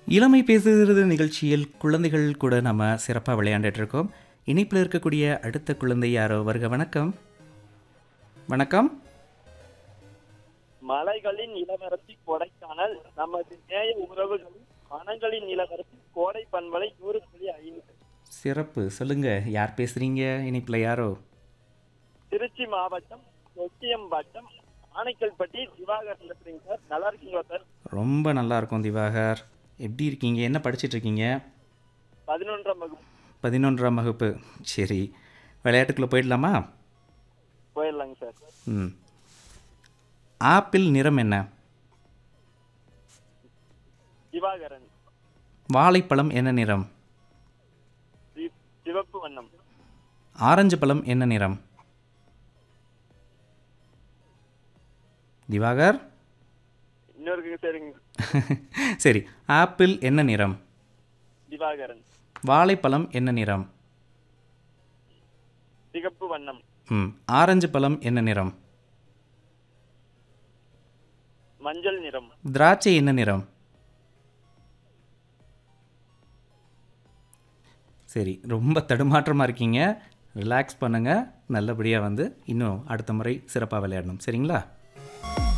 இளமை பேசுகிறது நிகழ்ச்சியில் குழந்தைகள் கூட நம்ம சிறப்பாக விளையாண்டுட்டு இருக்கோம் இணைப்பில் இருக்கக்கூடிய அடுத்த குழந்தை யாரோ வருக வணக்கம் வணக்கம் மலைகளின் இளவரசி கொடைக்கானல் நமது நேய உறவுகளின் மனங்களின் இளவரசி கோடை பண்பலை நூறு புள்ளி ஐந்து சிறப்பு சொல்லுங்க யார் பேசுறீங்க இணைப்பில் யாரோ திருச்சி மாவட்டம் தொட்டியம் வட்டம் ஆனைக்கல்பட்டி திவாகர் பேசுறீங்க சார் நல்லா இருக்கீங்களா சார் ரொம்ப நல்லா இருக்கும் திவாகர் எப்படி இருக்கீங்க என்ன படிச்சிட்டு இருக்கீங்க பதினொன்றாம் வகுப்பு பதினொன்றாம் வகுப்பு சரி விளையாட்டுக்குள்ளே போயிடலாமா போயிடலாங்க சார் ம் ஆப்பிள் நிறம் என்ன திவாகரன் வாழைப்பழம் என்ன நிறம் சி- சிவப்பு வண்ணம் ஆரஞ்சு பழம் என்ன நிறம் திவாகர் இன்னொருக்கு சரிங்க சரி ஆப்பிள் என்ன நிறம் திவாகரன் வாழைப்பழம் என்ன நிறம் சிகப்பு வண்ணம் ம் ஆரஞ்சு பழம் என்ன நிறம் மஞ்சள் நிறம் திராட்சை என்ன நிறம் சரி ரொம்ப தடுமாற்றமாக இருக்கீங்க ரிலாக்ஸ் பண்ணுங்கள் நல்லபடியாக வந்து இன்னும் அடுத்த முறை சிறப்பாக விளையாடணும் சரிங்களா